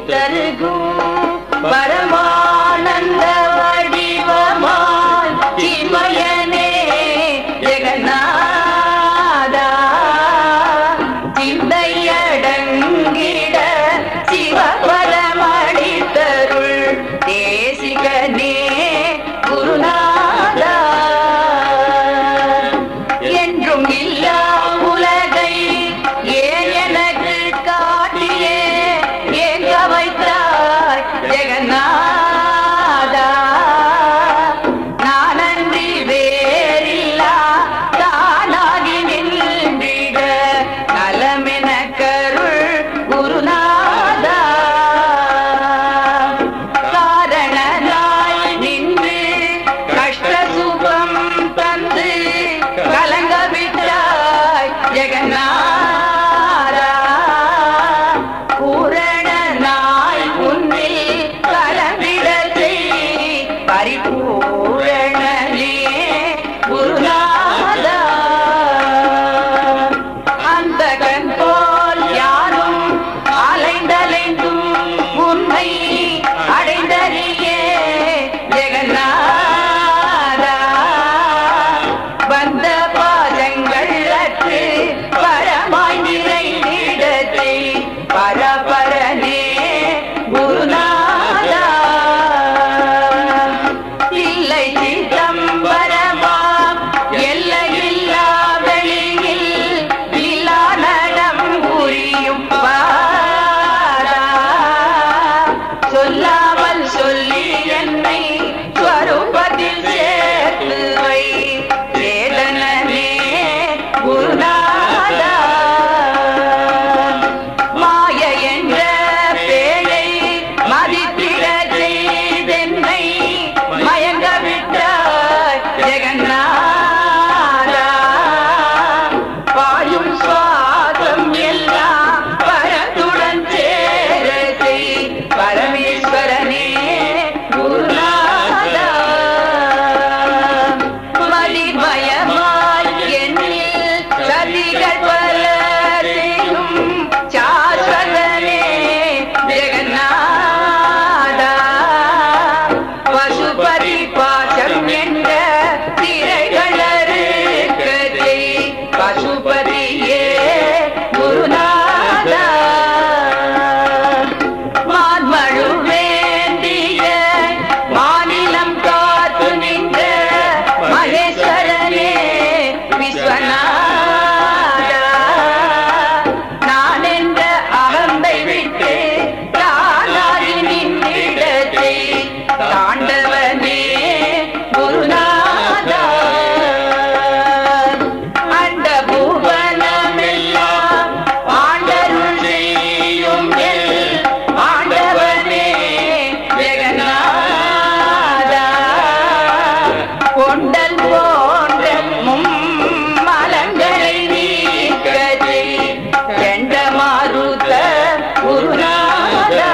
தருகும் பரமானந்த வடிவமாய் சின்மயனே ஜெகநாதா சிந்தையடங்கிட சிவபரமடித்தருள் தேசிகனே குருநாதா என்றும் இல்லா உலகை ஏன் எனக்கு காட்டியே ஏங்க வைத்தாய் ஜெகநாதா நானன்றி வேறில்லா தானாகி நின்றிட நலமென கருள் குருநாதா காரணனாய் நின்று கஷ்ட சுகம் தந்து கலங்க விட்டாய் ஜெகநாதா பூரணனாய் உன்னில் கலந்திட செய் பரிபூரணனே குருநாதா அந்த கண் போல் யாரும் அலைந்தலைந்தும் உன்னை அடைந்தறியே ஜெகநாதா வந்த பாதங்கள் அற்று பரமாய் நிறைந்திடத்தை பரபரனே குருநாதா இல்லை சிதம்பரமாம் எல்லையில்லா வெளியில் இல்லா நடம் புரியும் பாரா சொல்லாமல் சொல்லி என்னை ஸ்வரூபத்தில் சேர்த்து வை வேதனே குருநாதா மாய என்ற பேயை மதித்திட செய்தென்னை மயங்க விட்டாய் ஜெகநாதா பாயும் சுவாசம் எல்லாம் பரத்துடன் சேர செய் பரமேஸ்வரனே குருநாதா மதிமயமாய் என்னில் சதிகள் பல செய்யும் சாஸ்வதனே ஜெகநாதா பசுபதி பாசம் என்ற திரைகளருக்கதை பசுபதியே குருநாதா மான்மழு வேண்டிய மாநிலம் காத்து நின்ற மகேஸ்வரனே விஸ்வநாதா நான் என்ற அகந்தை விட்டு தானாகி நின்றிடத்தை தாண்டவனே குருநாதா அண்ட பூவனமெல்லாம் ஆண்டருள் செய்யும் எல் ஆண்டவனே ஜெகநாதா கொண்டல் போன்ற மும்மலங்களை நீக்கதி எண்ட மாருத குருநாதா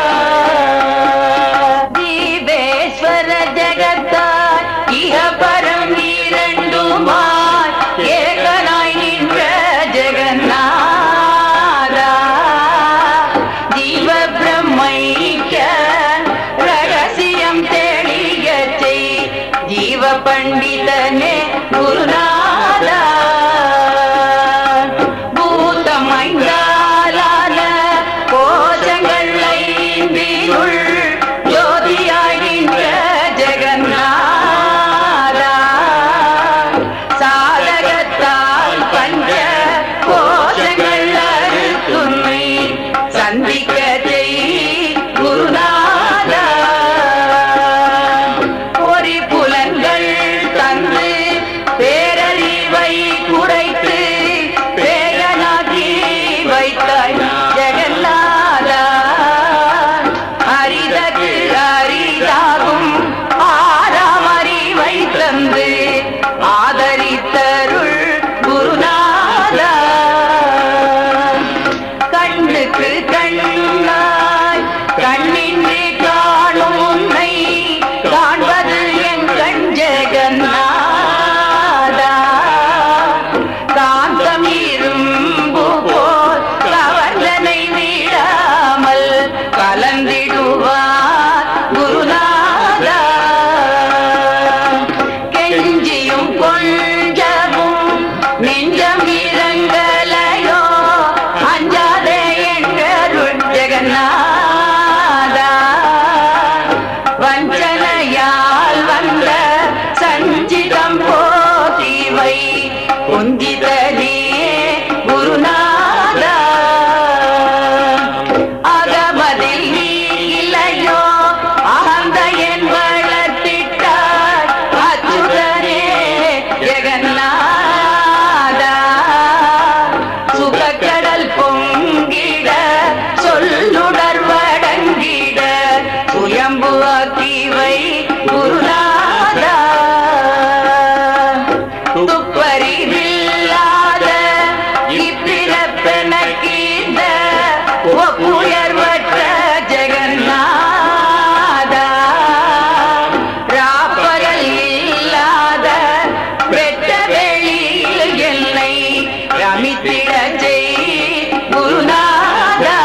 தீபேஸ்வர ஜெகத்தாய் இகபரம் இரண்டுமாய் ஏகனாய் நின்ற ஜெகநாதா ஜீவ பிரம்மைக்க ரகசியம் தெளிய செய் ஜீவ பண்டிதனே குருநாதா பூதமைந்தாலான கோஷங்கள் ஐந்தினுள் ஜோதியாய் நின்ற ஜெகநாதா சாதகத்தால் பஞ்ச கோஷங்கள் அறுத்துன்மை சந்திக்க செய் குருநாதா ஜெகநாதா வஞ்சனையால் வந்த சஞ்சிதம் போதிவை குஞ்சிதனே குருநாதா அகமதில் நீ இல்லையோ அகந்த என் வளர்த்திட்டாய் அச்சுதனே ஜெகநாதா சுகக்கடல் பொங்கிட சொல்லுடர் வடங்கிட சுயம்பு ஆக்கிவை குருநாதா துப்பறிவில்லாத இப்பிறப்பெனக்கீந்த ஒப்புயர்வற்ற ஜெகநாதா ராப்பகல் இல்லாத வெட்ட வெளியில் என்னை ரமித்திடச் செய் குருநாதா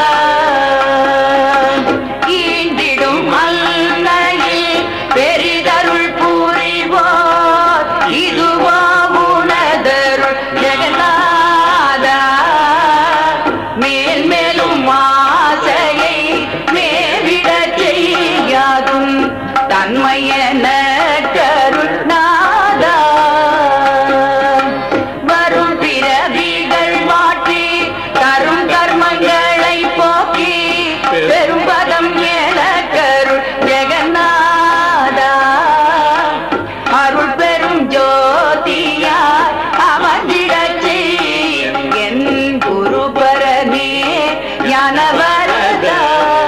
ஈண்டிடும் அல்லையில் பெரிதருள் புரிவோர் இதுவோ உனதருள் ஜெகநாதா மேல் மேலும் ஆசையை மேவிடச் செய்யாதும் தன்மையன கருள் நாதா வரும் பிறவிகள் மாற்றி தரும் கர்மங்களை போக்கி பெரும்பதம் என கருள் ஜெகநாதா அருள் பெரும் ஜோதியாய் அமர்ந்திடச் செய் என் குருபரனே ஞானவரதா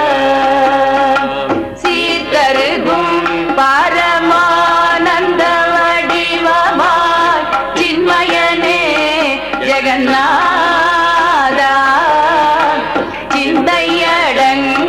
சீர்கருகும் பரமானந்த வடிவமாய் சின்மயனே ஜெகநாதா சிந்தையடங்க